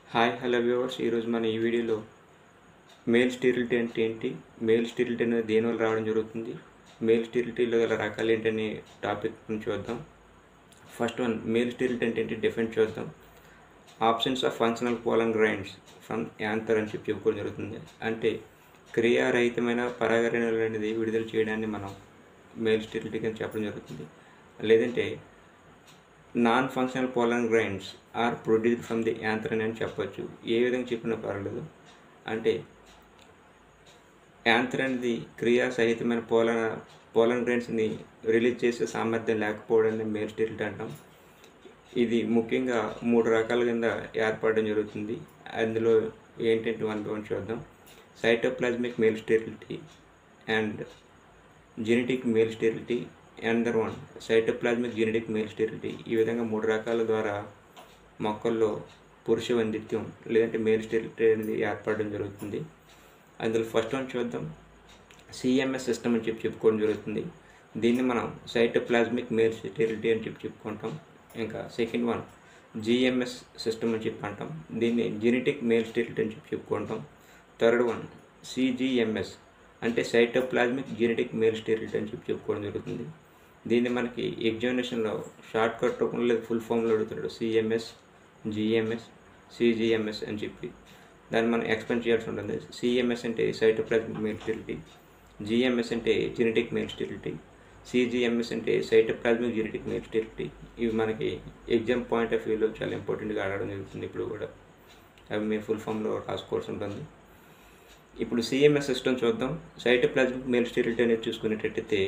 hi hello viewers ఈరోజు మన ఈ వీడియోలో మేల్ స్టీరిలిటీ అంటే ఏంటి మేల్ స్టీరిలిటీ అనేది దేనివల్ల రావడం జరుగుతుంది మేల్ స్టీరిలిటీలో గల రకాలు ఏంటనే టాపిక్ గురించి చూద్దాం ఫస్ట్ వన్ మేల్ స్టీరిలిటీ అంటే ఏంటి డిఫరెంట్ చూద్దాం options of functional pollen grains from anther అని చెప్పి చెప్పుకోవడం జరుగుతుంది అంటే క్రియారహితమైన పరాగరణలు అనేది విడుదల చేయడాన్ని మనం మేల్ స్టీరిలిటీ కింద చెప్పడం జరుగుతుంది లేదంటే non functional pollen grains are produced from the anther అని చెప్పొచ్చు ఏ విధంగా చెప్పినా పర్వాలేదు అంటే యాంథ్ర అనేది క్రియా సహితమైన పోలన పోలన్ గ్రైండ్స్ని రిలీజ్ చేసే సామర్థ్యం లేకపోవడాన్ని మేల్ స్టీరిలిటీ అంటాం ఇది ముఖ్యంగా మూడు రకాల కింద ఏర్పడడం జరుగుతుంది అందులో ఏంటంటే వన్ బై వన్ చూద్దాం cytoplasmic male sterility and genetic male sterility under one cytoplasmic genetic male sterility ఈ విధంగా మూడు రకాల ద్వారా మొక్కల్లో పురుష వందిత్యం లేదంటే మేల్ స్టెరిలిటీ అనేది ఏర్పడడం జరుగుతుంది అందులో ఫస్ట్ వన్ చూద్దాం సిఎంఎస్ సిస్టమ్ అని చెప్పి చెప్పుకోవడం జరుగుతుంది దీన్ని మనం సైటోప్లాజ్మిక్ మేల్ స్టెరిలిటీ అని చెప్పి చెప్పుకుంటాం ఇంకా సెకండ్ వన్ జిఎంఎస్ సిస్టమ్ అని చెప్పి అంటాం దీన్ని జెనెటిక్ మేల్ స్టెరిలిటీ అని చెప్పి చెప్పుకుంటాం థర్డ్ వన్ సిజిఎంఎస్ అంటే సైటోప్లాజ్మిక్ జెనెటిక్ మేల్ స్టెరిలిటీ అని చెప్పి చెప్పుకోవడం జరుగుతుంది దీన్ని మనకి ఎగ్జామినేషన్లో షార్ట్ కట్ రూపంలో లేదా ఫుల్ ఫామ్లో అడుగుతాడు సిఎంఎస్ జిఎంఎస్ సిజిఎంఎస్ అని చెప్పి దాన్ని మనం ఎక్స్ప్లెయిన్ చేయాల్సి ఉంటుంది సిఎంఎస్ అంటే సైటోప్లాజ్మిక్ మేల్ స్టెరిలిటీ జిఎంఎస్ అంటే జెనెటిక్ మేల్ స్టెరిలిటీ సిజిఎంఎస్ అంటే సైటోప్లాజ్మిక్ జెనెటిక్ మేల్ స్టెరిలిటీ ఇవి మనకి ఎగ్జామ్ పాయింట్ ఆఫ్ వ్యూలో చాలా ఇంపార్టెంట్గా ఆడడం జరుగుతుంది ఇప్పుడు కూడా అవి మేము ఫుల్ ఫామ్లో రాసుకోవాల్సి ఉంటుంది ఇప్పుడు సిఎంఎస్ సిస్టమ్ చూద్దాం సైటోప్లాజ్మిక్ మేల్ స్టెరిలిటీ అనేది చూసుకునేటట్టయితే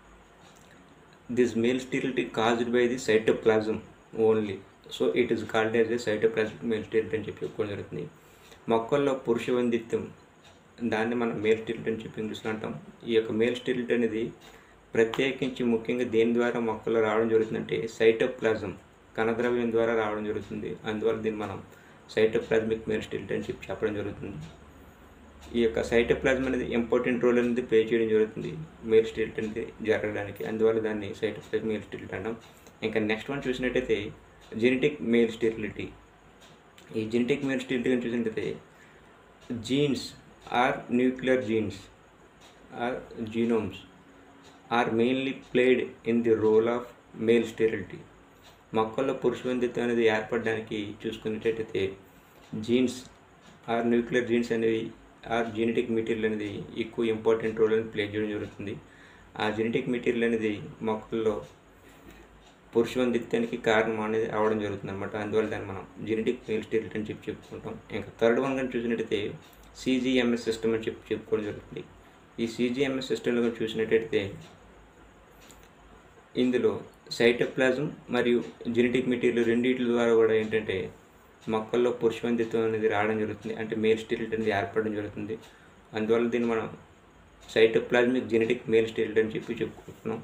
this male sterility caused by the cytoplasm only so it is called as a cytoplasmic male sterility అని చెప్పి చెప్పుకోవడం జరుగుతుంది మొక్కల్లో పురుష వందిత్యం దాన్ని మనం మేల్ స్టెరిలిటీ అని చెప్పి ఇంగ్లీష్లో అంటాం ఈ యొక్క మేల్ స్టెరిలిటీ అనేది ప్రత్యేకించి ముఖ్యంగా దేని ద్వారా మొక్కల్లో రావడం జరుగుతుందంటే సైటోప్లాజం కణద్రవ్యం ద్వారా రావడం జరుగుతుంది అందువల్ల దీన్ని మనం సైటోప్లాజ్మిక్ మేల్ స్టెరిలిటీ అని చెప్పి చెప్పడం జరుగుతుంది ఈ యొక్క సైటోప్లాజ్మ్ అనేది ఇంపార్టెంట్ రోల్ అనేది ప్లే చేయడం జరుగుతుంది మేల్ స్టెరిలిటీ అనేది జరగడానికి అందువల్ల దాన్ని సైటోప్లాజ్మ్ మేల్ స్టెరిలిటీ అంటాం ఇంకా నెక్స్ట్ వన్ చూసినట్టయితే జెనెటిక్ మేల్ స్టెరిలిటీ ఈ జెనెటిక్ మేల్ స్టెరిలిటీ అని చూసినట్టయితే genes or nuclear genes or genomes are mainly played in the role of male sterility మొక్కల్లో పురుషవందిత్వం అనేది ఏర్పడడానికి చూసుకునేటట్టయితే జీన్స్ ఆర్ న్యూక్లియర్ జీన్స్ అనేవి ఆర్ జెనెటిక్ మెటీరియల్ అనేది ఎక్కువ ఇంపార్టెంట్ రోల్ అనేది ప్లే చేయడం జరుగుతుంది ఆ జెనెటిక్ మెటీరియల్ అనేది మొక్కల్లో పురుషవందిత్యానికి కారణం అనేది అవడం జరుగుతుంది అనమాట అందువల్ల దాన్ని మనం జెనెటిక్ మేల్ స్టెరిలిటీ అని చెప్పి చెప్పుకుంటాం ఇంకా థర్డ్ వన్ కానీ చూసినట్టయితే సీజీఎంఎస్ సిస్టమ్ అని చెప్పి చెప్పుకోవడం జరుగుతుంది ఈ సీజీఎంఎస్ సిస్టంలో కానీ చూసినట్టయితే ఇందులో సైటోప్లాజం మరియు జెనెటిక్ మెటీరియల్ రెండింటి ద్వారా కూడా ఏంటంటే మొక్కల్లో పురుషవంతిత్వం అనేది రావడం జరుగుతుంది అంటే మేల్ స్టెరిలిటీ అనేది ఏర్పడడం జరుగుతుంది అందువల్ల దీన్ని మనం సైటోప్లాజ్మిక్ జెనెటిక్ మేల్ స్టెరిలిటీ అని చెప్పి చెప్పుకుంటున్నాం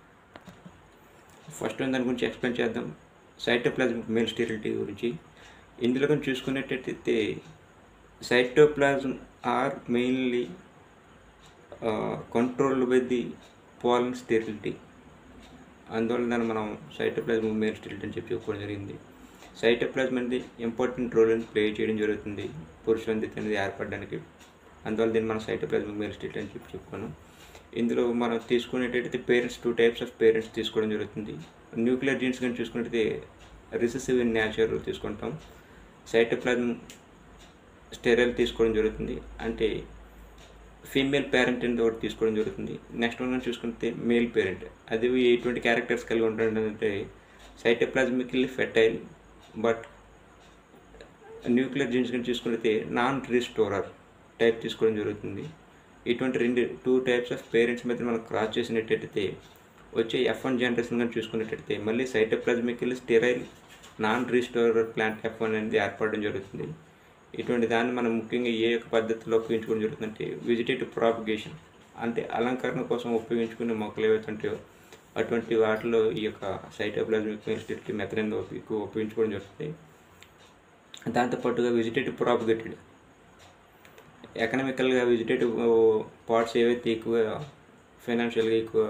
ఫస్ట్ దాని గురించి ఎక్స్ప్లెయిన్ చేద్దాం సైటోప్లాజ్మిక్ మేల్ స్టెరిలిటీ గురించి ఇందులో కానీ చూసుకున్నట్టయితే cytoplasm are mainly control by the pollen sterility అందువల్ల దాన్ని మనం సైటోప్లాజ్మిక్ మేల్ స్టెరిలిటీ అని చెప్పి చెప్పుకోవడం జరిగింది సైటోప్లాజ్మ్ అనేది ఇంపార్టెంట్ రోల్ అని ప్లే చేయడం జరుగుతుంది పురుషవంతిత్వం అనేది ఏర్పడడానికి అందువల్ల దీన్ని మనం సైటోప్లాజ్మిక్ మేల్ స్టెరిలిటీ అని చెప్పి చెప్పుకున్నాం ఇందులో మనం తీసుకునేటట్టయితే parents two types of parents తీసుకోవడం జరుగుతుంది న్యూక్లియర్ జీన్స్ కానీ చూసుకున్నట్టయితే రిసెసివ్ ఇన్ నేచర్ తీసుకుంటాం సైటోప్లాజ్మ్ స్టెరైల్ తీసుకోవడం జరుగుతుంది అంటే ఫీమేల్ పేరెంట్ అనేది ఒకటి తీసుకోవడం జరుగుతుంది నెక్స్ట్ వన్ చూసుకుంటే మేల్ పేరెంట్ అది ఎటువంటి క్యారెక్టర్స్ కలిగి ఉంటాయంటే cytoplasmically fertile but nuclear genes కానీ చూసుకుంటే నాన్ రిస్టోరర్ టైప్ తీసుకోవడం జరుగుతుంది ఇటువంటి రెండు టూ టైప్స్ ఆఫ్ పేరెంట్స్ మధ్య మనం క్రాస్ చేసినట్టయితే వచ్చే ఎఫ్ వన్ జనరేషన్ కానీ చూసుకున్నట్టయితే మళ్ళీ cytoplasmically sterile non restorer plant F one అనేది ఏర్పడడం జరుగుతుంది ఇటువంటి దాన్ని మనం ముఖ్యంగా ఏ యొక్క పద్ధతిలో ఉపయోగించుకోవడం జరుగుతుందంటే వెజిటేటివ్ ప్రాపగేషన్ అంటే అలంకరణ కోసం ఉపయోగించుకునే మొక్కలు ఏవైతే ఉంటాయో అటువంటి వాటిలో ఈ యొక్క సైటోప్లాజ్మిక్ మెస్టిలిటీ మెథడ్ ఎక్కువ ఉపయోగించుకోవడం జరుగుతుంది దాంతోపాటుగా వెజిటేటివ్ ప్రాపగేటెడ్ ఎకనామికల్గా వెజిటేటివ్ పార్ట్స్ ఏవైతే ఎక్కువ ఫైనాన్షియల్గా ఎక్కువ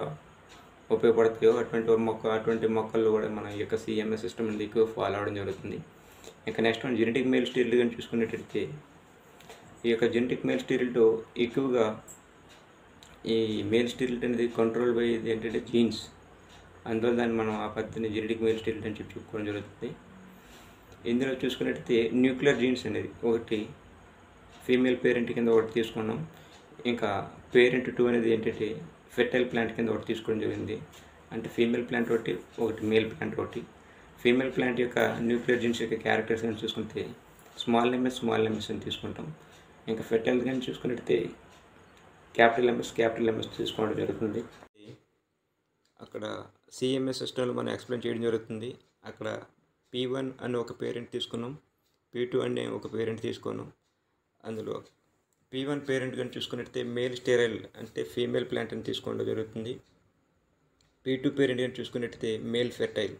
ఉపయోగపడతాయో అటువంటి మొక్క అటువంటి మొక్కల్లో కూడా మన ఈ యొక్క సిఎంఎస్ సిస్టమ్ అనేది ఎక్కువ ఫాలో అవ్వడం జరుగుతుంది ఇంకా next one genetic male sterile కానీ చూసుకున్నట్టయితే ఈ యొక్క జెనెటిక్ మేల్ స్టీరిల్తో ఎక్కువగా ఈ మేల్ స్టీరిల్ అనేది కంట్రోల్ బై ఏంటంటే జీన్స్ అందువల్ల దాన్ని మనం ఆ పద్ధతిని జెనెటిక్ మేల్ స్టీరిల్ అని చెప్పి చెప్పుకోవడం జరుగుతుంది ఇందులో చూసుకున్నట్టయితే న్యూక్లియర్ జీన్స్ అనేది ఒకటి ఫీమేల్ పేరెంట్ కింద ఒకటి తీసుకున్నాం ఇంకా పేరెంట్ టూ అనేది ఏంటంటే ఫెర్టైల్ ప్లాంట్ కింద ఒకటి తీసుకోవడం జరిగింది అంటే ఫీమేల్ ప్లాంట్ ఒకటి ఒకటి మేల్ ప్లాంట్ ఒకటి ఫీమేల్ ప్లాంట్ యొక్క న్యూక్లియర్ జీన్స్ యొక్క క్యారెక్టర్స్ కానీ చూసుకుంటే స్మాల్ ఎంఎస్ స్మాల్ ఎంఎస్ అని తీసుకుంటాం ఇంకా ఫెర్టైల్ కానీ చూసుకున్నట్టయితే క్యాపిటల్ ఎంఎస్ క్యాపిటల్ ఎంఎస్ తీసుకోవడం జరుగుతుంది అక్కడ సిఎంఎస్ సిస్టంలో మనం ఎక్స్ప్లెయిన్ చేయడం జరుగుతుంది అక్కడ పీ వన్ అని ఒక పేరెంట్ తీసుకున్నాం పీ టూ అనే ఒక పేరెంట్ తీసుకున్నాం అందులో పీ వన్ పేరెంట్ కానీ చూసుకున్నట్టయితే మేల్ స్టెరైల్ అంటే ఫీమేల్ ప్లాంట్ అని తీసుకోవడం జరుగుతుంది పీ టూ పేరెంట్ కానీ చూసుకున్నట్టయితే మేల్ ఫెర్టైల్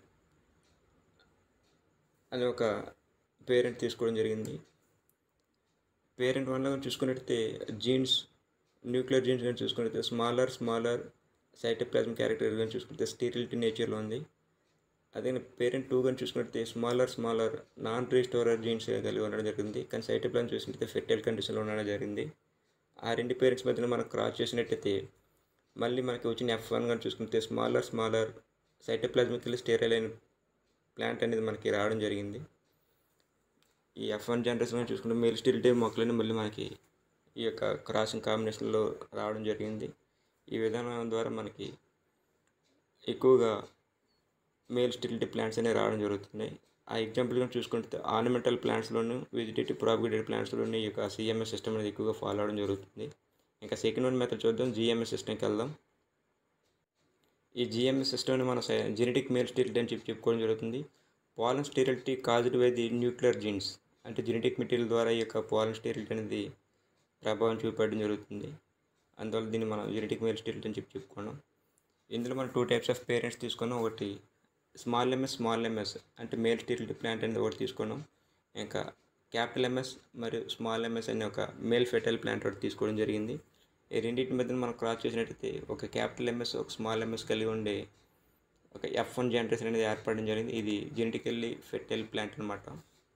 అని ఒక పేరెంట్ తీసుకోవడం జరిగింది పేరెంట్ వన్లో కానీ చూసుకున్నట్టయితే జీన్స్ న్యూక్లియర్ జీన్స్ కానీ చూసుకున్నట్టయితే స్మాలర్ స్మాలర్ సైటోప్లాజం క్యారెక్టర్ కానీ చూసుకుంటే స్టీరిలిటీ నేచర్లో ఉంది అదే పేరెంట్ టూ కానీ చూసుకుంటే smaller smaller non restorer genes కలిగి ఉండడం జరిగింది కానీ సైటోప్లాజం చూసుకుంటే ఫెర్టైల్ కండిషన్లో ఉండడం జరిగింది ఆ రెండు పేరెంట్స్ మధ్యన మనం క్రాస్ చేసినట్టయితే మళ్ళీ మనకి వచ్చిన ఎఫ్ వన్ కానీ చూసుకుంటే స్మాలర్ స్మాలర్ సైటోప్లాజమికల్ స్టేరైల్ అయిన ప్లాంట్ అనేది మనకి రావడం జరిగింది ఈ ఎఫ్ వన్ జనరేషన్ చూసుకుంటే మేల్ స్టిలిటీ మొక్కలని మళ్ళీ మనకి ఈ యొక్క క్రాసింగ్ కాంబినేషన్లో రావడం జరిగింది ఈ విధానం ద్వారా మనకి ఎక్కువగా మేల్ స్టిలిటీ ప్లాంట్స్ అనేవి రావడం జరుగుతున్నాయి ఆ ఎగ్జాంపుల్గా చూసుకుంటే ఆర్నమెంటల్ ప్లాంట్స్లోను వెజిటేటివ్ ప్రాపగేటెడ్ ప్లాంట్స్లోను ఈ యొక్క సిఎంఎస్ సిస్టమ్ అనేది ఎక్కువగా ఫాలో అవడం జరుగుతుంది ఇంకా సెకండ్ వన్ మెథడ్ చూద్దాం జిఎంఎస్ సిస్టమ్కి వెళ్దాం ఈ జిఎంఎస్ సిస్టమ్ని మన జెనెటిక్ మేల్ స్టిలిటీ అని చెప్పి చెప్పుకోవడం జరుగుతుంది pollen sterility caused by the nuclear genes అంటే జెనెటిక్ మెటీరియల్ ద్వారా ఈ యొక్క పాలన్ స్టెరిలిటీ అనేది ప్రభావం చూపడం జరుగుతుంది అందువల్ల దీన్ని మనం జెనెటిక్ మేల్ స్టెరిలిటీ అని చెప్పి చెప్పుకున్నాం ఇందులో మనం టూ టైప్స్ ఆఫ్ పేరెంట్స్ తీసుకున్నాం ఒకటి స్మాల్ ఎంఎస్ స్మాల్ ఎంఎస్ అంటే మేల్ స్టెరిలిటీ ప్లాంట్ అనేది ఒకటి తీసుకున్నాం ఇంకా క్యాపిటల్ ఎంఎస్ మరియు స్మాల్ ఎంఎస్ అనే ఒక మేల్ ఫెటైల్ ప్లాంట్ ఒకటి తీసుకోవడం జరిగింది ఈ రెండింటి మధ్య మనం క్రాస్ చేసినట్టయితే ఒక క్యాపిటల్ ఎంఎస్ ఒక స్మాల్ ఎంఎస్ కలిగి ఉండే ఒక ఎఫ్ వన్ జనరేషన్ అనేది ఏర్పడడం జరిగింది ఇది జెనెటికల్లీ ఫెర్టైల్ ప్లాంట్ అనమాట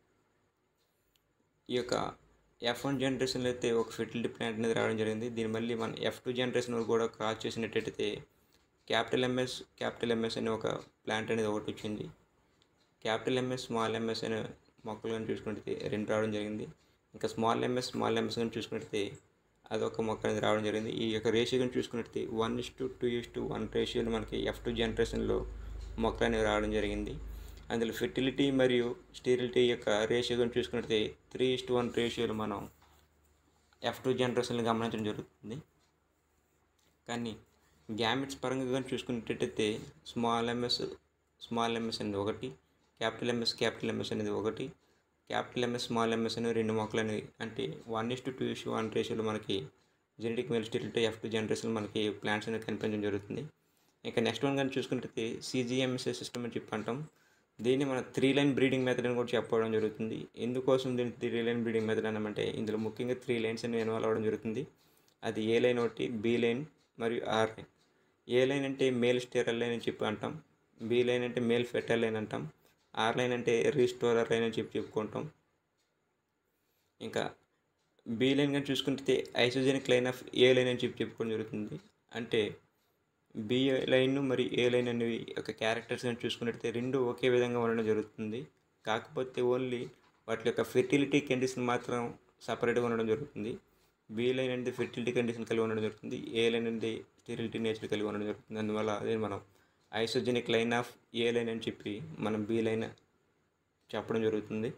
ఈ యొక్క ఎఫ్ వన్ జనరేషన్లో అయితే ఒక ఫెర్టిలిటీ ప్లాంట్ అనేది రావడం జరిగింది దీని మళ్ళీ మన ఎఫ్ టూ జనరేషన్ కూడా క్రాస్ చేసినట్టయితే క్యాపిటల్ ఎంఎస్ క్యాపిటల్ ఎంఎస్ అనే ఒక ప్లాంట్ అనేది ఒకటి వచ్చింది క్యాపిటల్ ఎంఎస్ స్మాల్ ఎంఎస్ అనే మొక్కలు కానీ చూసుకుంటే రెండు రావడం జరిగింది ఇంకా స్మాల్ ఎంఎస్ స్మాల్ ఎంఎస్ కానీ చూసుకుంటే అదొక మొక్క అనేది రావడం జరిగింది ఈ యొక్క రేషియో కానీ చూసుకున్నట్టు one is to two is to one రేషియోలో మనకి ఎఫ్ టూ జనరేషన్లో మొక్కలు అనేవి రావడం జరిగింది అందులో ఫెర్టిలిటీ మరియు స్టీరిలిటీ యొక్క రేషియో కానీ చూసుకున్నట్టు త్రీ ఇస్ టు వన్ రేషియోలో మనం ఎఫ్ టూ జనరేషన్లు గమనించడం జరుగుతుంది కానీ గ్యామెట్స్ పరంగా కానీ చూసుకున్నట్టయితే స్మాల్ ఎంఎస్ స్మాల్ ఎంఎస్ అనేది ఒకటి క్యాపిటల్ ఎంఎస్ క్యాపిటల్ ఎంఎస్ అనేది ఒకటి క్యాపిటల్ ఎంఎస్ స్మాల్ ఎంఎస్ అనేవి రెండు మొక్కలు అనేవి అంటే one is to two is one రేషియోలో మనకి genetic male sterility F two generation మనకి ప్లాంట్స్ అనేవి కనిపించడం జరుగుతుంది ఇంకా నెక్స్ట్ వన్ కానీ చూసుకుంటే సిజిఎంఎస్ఏ సిస్టమ్ అని చెప్పి అంటాం దీన్ని మన త్రీ లైన్ బ్రీడింగ్ మెథడ్ అని కూడా చెప్పడం జరుగుతుంది ఎందుకోసం దీన్ని త్రీ లైన్ బ్రీడింగ్ మెథడ్ అన్నామంటే ఇందులో ముఖ్యంగా త్రీ లైన్స్ అనేవి ఇన్వాల్వ్ అవ్వడం జరుగుతుంది అది ఏ లైన్ ఒకటి బి లైన్ మరియు ఆర్ లైన్ ఏ లైన్ అంటే మేల్ స్టెరల్ లైన్ అని చెప్పి అంటాం బి లైన్ అంటే మేల్ ఫెటల్ లైన్ అంటాం ఆర్ లైన్ అంటే రీస్టోరర్ లైన్ అని చెప్పి చెప్పుకుంటాం ఇంకా బి లైన్ కానీ చూసుకుంటే isogenic line of A line అని చెప్పి చెప్పుకోవడం జరుగుతుంది అంటే బి లైన్ మరి ఏ లైన్ అనేవి ఒక క్యారెక్టర్స్ అని చూసుకున్నట్టయితే రెండు ఒకే విధంగా ఉండడం జరుగుతుంది కాకపోతే ఓన్లీ వాటి యొక్క ఫెర్టిలిటీ కండిషన్ మాత్రం సపరేట్గా ఉండడం జరుగుతుంది బి లైన్ అనేది ఫెర్టిలిటీ కండిషన్ కలిగి ఉండడం జరుగుతుంది ఏ లైన్ అనేది స్టెరిలిటీ నేచర్ కలిగి ఉండడం జరుగుతుంది అందువల్ల అదే మనం isogenic line of A line అని చెప్పి మనం బి లైన్ చెప్పడం జరుగుతుంది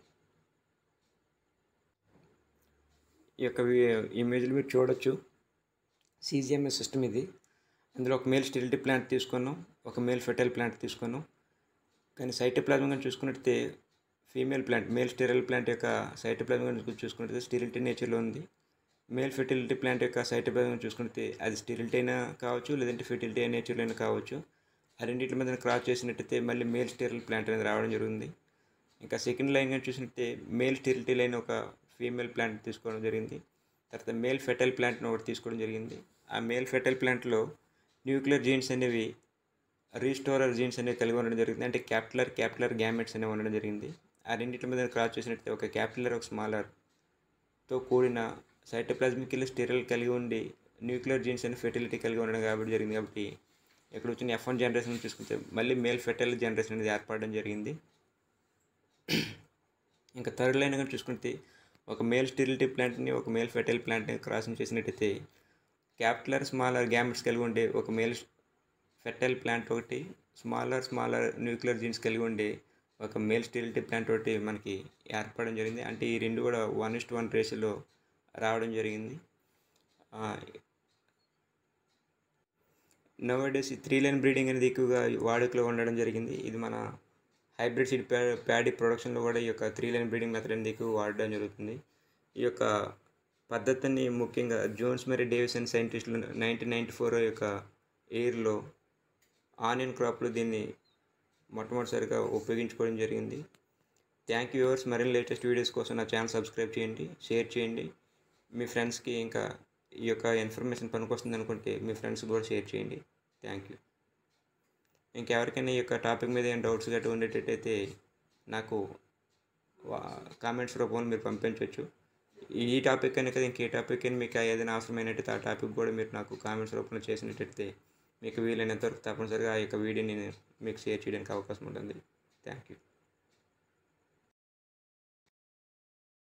ఈ యొక్క ఇమేజ్లు మీరు చూడొచ్చు సీజీఎంఎస్ సిస్టమ్ ఇది అందులో ఒక మేల్ స్టెరిలిటీ ప్లాంట్ తీసుకున్నాం ఒక మేల్ ఫెటైల్ ప్లాంట్ తీసుకున్నాం కానీ సైటోప్లాజం కానీ చూసుకున్నట్టయితే female plant male sterile plant యొక్క సైటోప్లాజం కానీ చూసుకున్నట్టయితే స్టెరిలిటీ నేచర్లో ఉంది మేల్ ఫెర్టిలిటీ ప్లాంట్ యొక్క సైటోప్లాజం చూసుకుంటే అది స్టెరిలిటీ అయినా కావచ్చు లేదంటే ఫెర్టిలిటీ అయిన నేచర్లో అయినా కావచ్చు ఆ రెండింటి మీద క్రాస్ చేసినట్టయితే మళ్ళీ మేల్ స్టెరిల్ ప్లాంట్ అనేది రావడం జరుగుతుంది ఇంకా సెకండ్ లైన్ కానీ చూసినట్టే మేల్ స్టెరిలిటీ లైన్ ఒక ఫీమేల్ ప్లాంట్ తీసుకోవడం జరిగింది తర్వాత మేల్ ఫెటైల్ ప్లాంట్ని ఒకటి తీసుకోవడం జరిగింది ఆ మేల్ ఫెటైల్ ప్లాంట్లో న్యూక్లియర్ జీన్స్ అనేవి రీస్టోరర్ జీన్స్ అనేవి కలిగి ఉండడం జరిగింది అంటే క్యాపిటలర్ క్యాపిటలర్ గ్యామెట్స్ అనేవి ఉండడం జరిగింది ఆ రెండింటి మీద క్రాస్ చేసినట్లయితే ఒక క్యాపిలర్ ఒక స్మాలర్తో కూడిన సైటోప్లాజ్మికల్ స్టిరల్ కలిగి ఉండి న్యూక్లియర్ జీన్స్ అండ్ ఫెర్టిలిటీ కలిగి ఉండడం కాబట్టి జరిగింది కాబట్టి ఇక్కడ వచ్చిన ఎఫ్ వన్ జనరేషన్ చూసుకుంటే మళ్ళీ మేల్ ఫెర్టైల్ జనరేషన్ అనేది ఏర్పడడం జరిగింది ఇంకా థర్డ్ లైన్ కానీ చూసుకుంటే ఒక మేల్ స్టిరిలిటీ ప్లాంట్ని ఒక మేల్ ఫెర్టైల్ ప్లాంట్ని క్రాసింగ్ చేసినట్టయితే క్యాపిటలర్ స్మాలర్ గ్యామెట్స్ కలిగి ఉండే ఒక మేల్ ఫెర్టైల్ ప్లాంట్ ఒకటి స్మాలర్ స్మాలర్ న్యూక్లియర్ జీన్స్ కలిగి ఉండే ఒక మేల్ స్టిరిలిటీ ప్లాంట్ ఒకటి మనకి ఏర్పడడం జరిగింది అంటే ఈ రెండు కూడా వన్ ఇస్ట్ వన్ రేషియోలో రావడం జరిగింది నవడేస్ త్రీ లైన్ బ్రీడింగ్ అనేది ఎక్కువగా వాడుకలో ఉండడం జరిగింది ఇది మన హైబ్రిడ్ సీడ్ ప్యా ప్యాడీ ప్రొడక్షన్లో కూడా ఈ యొక్క త్రీ లైన్ బ్రీడింగ్ మెథడ్ అనేది ఎక్కువ వాడడం జరుగుతుంది ఈ యొక్క పద్ధతిని ముఖ్యంగా జోన్స్ మరి డేవిసన్ సైంటిస్టులు నైన్టీన్ నైంటీ ఫోర్ యొక్క ఇయర్లో ఆనియన్ క్రాప్లో దీన్ని మొట్టమొదటిసారిగా ఉపయోగించుకోవడం జరిగింది థ్యాంక్ యూ యువర్స్ మరిన్ని లేటెస్ట్ వీడియోస్ కోసం నా ఛానల్ సబ్స్క్రైబ్ చేయండి షేర్ చేయండి మీ ఫ్రెండ్స్కి ఇంకా ఈ యొక్క ఇన్ఫర్మేషన్ పనికొస్తుంది అనుకుంటే మీ ఫ్రెండ్స్ కూడా షేర్ చేయండి థ్యాంక్ యూ ఇంకెవరికైనా ఈ యొక్క టాపిక్ మీద ఏం డౌట్స్ గట్రా ఉండేటట్టయితే నాకు కామెంట్స్ రూపంలో మీరు పంపించవచ్చు ఈ టాపిక్ అని కదా ఇంకే టాపిక్ అని మీకు ఏదైనా అవసరమైనట్టయితే ఆ టాపిక్ కూడా మీరు నాకు కామెంట్స్ రూపంలో చేసినట్టయితే మీకు వీలైనంత వరకు తప్పనిసరిగా ఆ యొక్క వీడియోని నేను మీకు షేర్ చేయడానికి అవకాశం ఉంటుంది థ్యాంక్ యూ